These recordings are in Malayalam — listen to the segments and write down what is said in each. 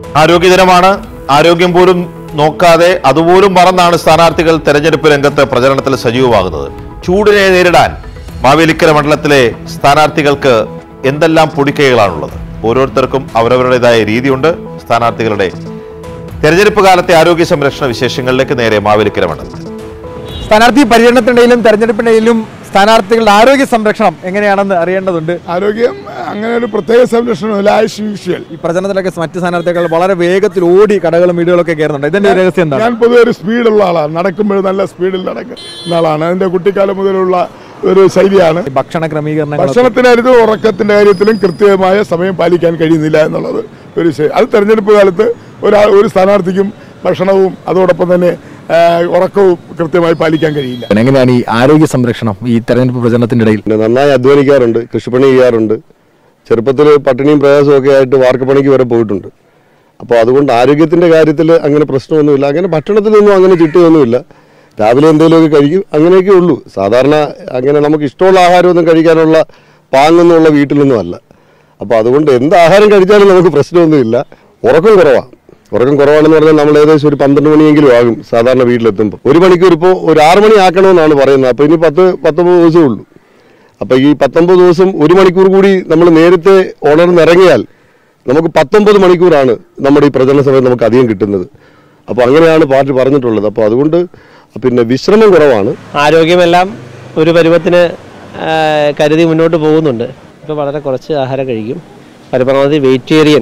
ആരോഗ്യദിനമാണ് ആരോഗ്യം പോലും നോക്കാതെ അതുപോലും മറന്നാണ് സ്ഥാനാർത്ഥികൾ തെരഞ്ഞെടുപ്പ് രംഗത്ത് പ്രചരണത്തിൽ സജീവമാകുന്നത് ചൂടിനെ നേരിടാൻ മാവേലിക്കര മണ്ഡലത്തിലെ സ്ഥാനാർത്ഥികൾക്ക് എന്തെല്ലാം പൊടിക്കൈകളാണുള്ളത് ഓരോരുത്തർക്കും അവരവരുടേതായ രീതിയുണ്ട് സ്ഥാനാർത്ഥികളുടെ തെരഞ്ഞെടുപ്പ് കാലത്തെ ആരോഗ്യ സംരക്ഷണ വിശേഷങ്ങളിലേക്ക് നേരെ മാവേലിക്കര മണ്ഡലത്തിൽ സ്ഥാനാർത്ഥി പര്യടനത്തിനിടയിലും തെരഞ്ഞെടുപ്പിനിടയിലും സ്ഥാനാർത്ഥികളുടെ ആരോഗ്യ സംരക്ഷണം എങ്ങനെയാണെന്ന് അറിയേണ്ടത് ആരോഗ്യം അങ്ങനെ ഒരു പ്രത്യേക സംരക്ഷണമില്ല ആയുഷ് യൂഷ്വൽ ഈ പ്രചരണത്തിലൊക്കെ മറ്റ് സ്ഥാനാർത്ഥികൾ വളരെ വേഗത്തിൽ ഓടി കടകളും വീടുകളൊക്കെ കയറുന്നുണ്ട് ഇതിന്റെ ഒരു രഹസ്യം എന്താണ് ഞാൻ പൊതുവെ ഒരു സ്പീഡുള്ള ആളാണ് നടക്കുമ്പോൾ നല്ല സ്പീഡിൽ നടക്കുന്ന ആളാണ് അതിന്റെ കുട്ടിക്കാലം മുതലുള്ള ഒരു ശൈലിയാണ് ഈ ഭക്ഷണ ക്രമീകരണങ്ങൾ ഭക്ഷണത്തിന്റെ കാര്യത്തിലും ഉറക്കത്തിന്റെ കാര്യത്തിലും കൃത്യമായ സമയം പാലിക്കാൻ കഴിയുന്നില്ല എന്നുള്ളത് ഒരു ശരി അത് തെരഞ്ഞെടുപ്പ് കാലത്ത് ഒരാൾ ഒരു സ്ഥാനാർത്ഥിക്കും ഭക്ഷണവും അതോടൊപ്പം തന്നെ ആ, ഉറക്കവും കൃത്യമായി പാലിക്കാൻ കഴിയില്ല എങ്ങനെയാണ് ഈ ആരോഗ്യ സംരക്ഷണം ഈ തെരഞ്ഞെടുപ്പ് പ്രചരണത്തിന്റെ ഇടയിൽ പിന്നെ നന്നായി അധ്വാനിക്കാറുണ്ട് കൃഷിപ്പണി ചെയ്യാറുണ്ട് ചെറുപ്പത്തിൽ പട്ടിണിയും പ്രയാസവും ഒക്കെ ആയിട്ട് വാർക്കപ്പണിക്ക് വരെ പോയിട്ടുണ്ട് അപ്പോൾ അതുകൊണ്ട് ആരോഗ്യത്തിൻ്റെ കാര്യത്തിൽ അങ്ങനെ പ്രശ്നമൊന്നുമില്ല അങ്ങനെ ഭക്ഷണത്തിലൊന്നും അങ്ങനെ ചിട്ടയൊന്നുമില്ല രാവിലെ എന്തെങ്കിലുമൊക്കെ കഴിക്കും അങ്ങനെയൊക്കെ ഉള്ളൂ സാധാരണ അങ്ങനെ നമുക്ക് ഇഷ്ടമുള്ള ആഹാരമൊന്നും കഴിക്കാനുള്ള പാങ്ങൊന്നുമുള്ള വീട്ടിലൊന്നും അല്ല അപ്പോൾ അതുകൊണ്ട് എന്ത് ആഹാരം കഴിച്ചാലും നമുക്ക് പ്രശ്നമൊന്നുമില്ല ഉറക്കം കുറവാണ് ഉറക്കം കുറവാണെന്ന് പറഞ്ഞാൽ നമ്മൾ ഏകദേശം ഒരു പന്ത്രണ്ട് മണിയെങ്കിലും ആകും സാധാരണ വീട്ടിലെത്തുമ്പോൾ ഒരു മണിക്കൂർ ഇപ്പോൾ ഒരു ആറ് മണി ആക്കണമെന്നാണ് പറയുന്നത് അപ്പോൾ ഇനി പത്ത് പത്തൊമ്പത് ദിവസമേ ഉള്ളൂ അപ്പൊ ഈ പത്തൊമ്പത് ദിവസം ഒരു മണിക്കൂർ കൂടി നമ്മൾ നേരത്തെ ഉണർന്നിറങ്ങിയാൽ നമുക്ക് പത്തൊമ്പത് മണിക്കൂറാണ് നമ്മുടെ ഈ പ്രചരണ സമയം നമുക്ക് അധികം കിട്ടുന്നത് അപ്പോൾ അങ്ങനെയാണ് പാർട്ടി പറഞ്ഞിട്ടുള്ളത് അപ്പോൾ അതുകൊണ്ട് പിന്നെ വിശ്രമം കുറവാണ് ആരോഗ്യമെല്ലാം ഒരു പരുവത്തിന് ആ, കരുതി മുന്നോട്ട് പോകുന്നുണ്ട് ഇപ്പോൾ വളരെ കുറച്ച് ആഹാരം കഴിക്കും പരമാവധി വെജിറ്റേറിയൻ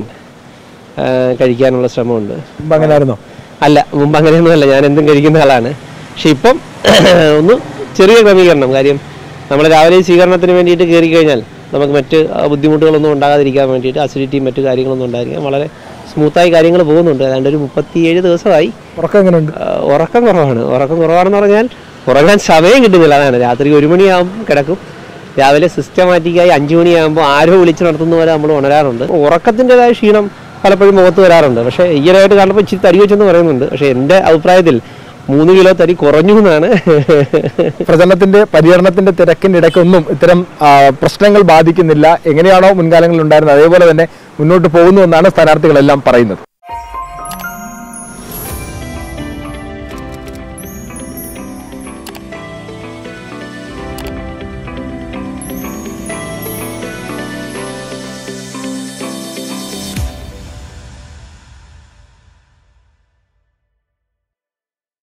ആ, കഴിക്കാനുള്ള ശ്രമമുണ്ട് മുമ്പ് അങ്ങനെയായിരുന്നോ അല്ല മുമ്പ് അങ്ങനെയൊന്നുമല്ല ഞാൻ എന്തും കഴിക്കുന്ന ആളാണ് പക്ഷെ ഇപ്പം ഒന്ന് ചെറിയ ക്രമീകരണം കാര്യം നമ്മൾ രാവിലെ ഈ സ്വീകരണത്തിന് വേണ്ടിയിട്ട് കയറി കഴിഞ്ഞാൽ നമുക്ക് മറ്റ് ആ, ബുദ്ധിമുട്ടുകളൊന്നും ഉണ്ടാകാതിരിക്കാൻ വേണ്ടിയിട്ട് അസിഡിറ്റിയും മറ്റു കാര്യങ്ങളൊന്നും ഉണ്ടായിരിക്കാൻ വളരെ സ്മൂത്തായി കാര്യങ്ങൾ പോകുന്നുണ്ട് ഏതാണ്ട് ഒരു മുപ്പത്തിയേഴ് ദിവസമായി ഉറക്കം എങ്ങനെയുണ്ട് ആ, ഉറക്കം കുറവാണ് ഉറക്കം കുറവാണെന്ന് പറഞ്ഞാൽ ഉറങ്ങാൻ സമയം കിട്ടുന്നില്ല അതാണ് രാത്രി ഒരു മണിയാകുമ്പോൾ കിടക്കും രാവിലെ സിസ്റ്റമാറ്റിക്കായി അഞ്ചു മണിയാകുമ്പോൾ ആരോ വിളിച്ച് നടത്തുന്ന പോലെ നമ്മൾ ഉണരാറുണ്ട് ഉറക്കത്തിൻ്റെതായ ക്ഷീണം പലപ്പോഴും മുഖത്ത് വരാറുണ്ട് പക്ഷേ ഈയിടെയായിട്ട് കാണുമ്പോൾ ഇച്ചിരി തടി വെച്ചെന്ന് പറയുന്നുണ്ട് പക്ഷേ എൻ്റെ അഭിപ്രായത്തിൽ മൂന്ന് കിലോ തടി കുറഞ്ഞു എന്നാണ് പ്രചരണത്തിന്റെ പര്യടനത്തിന്റെ തിരക്കിന്റെ ഇടയ്ക്കൊന്നും ഇത്തരം ആ, പ്രശ്നങ്ങൾ ബാധിക്കുന്നില്ല എങ്ങനെയാണോ മുൻകാലങ്ങളിൽ ഉണ്ടായിരുന്നത് അതേപോലെ തന്നെ മുന്നോട്ട് പോകുന്നു എന്നാണ് സ്ഥാനാർത്ഥികളെല്ലാം പറയുന്നത്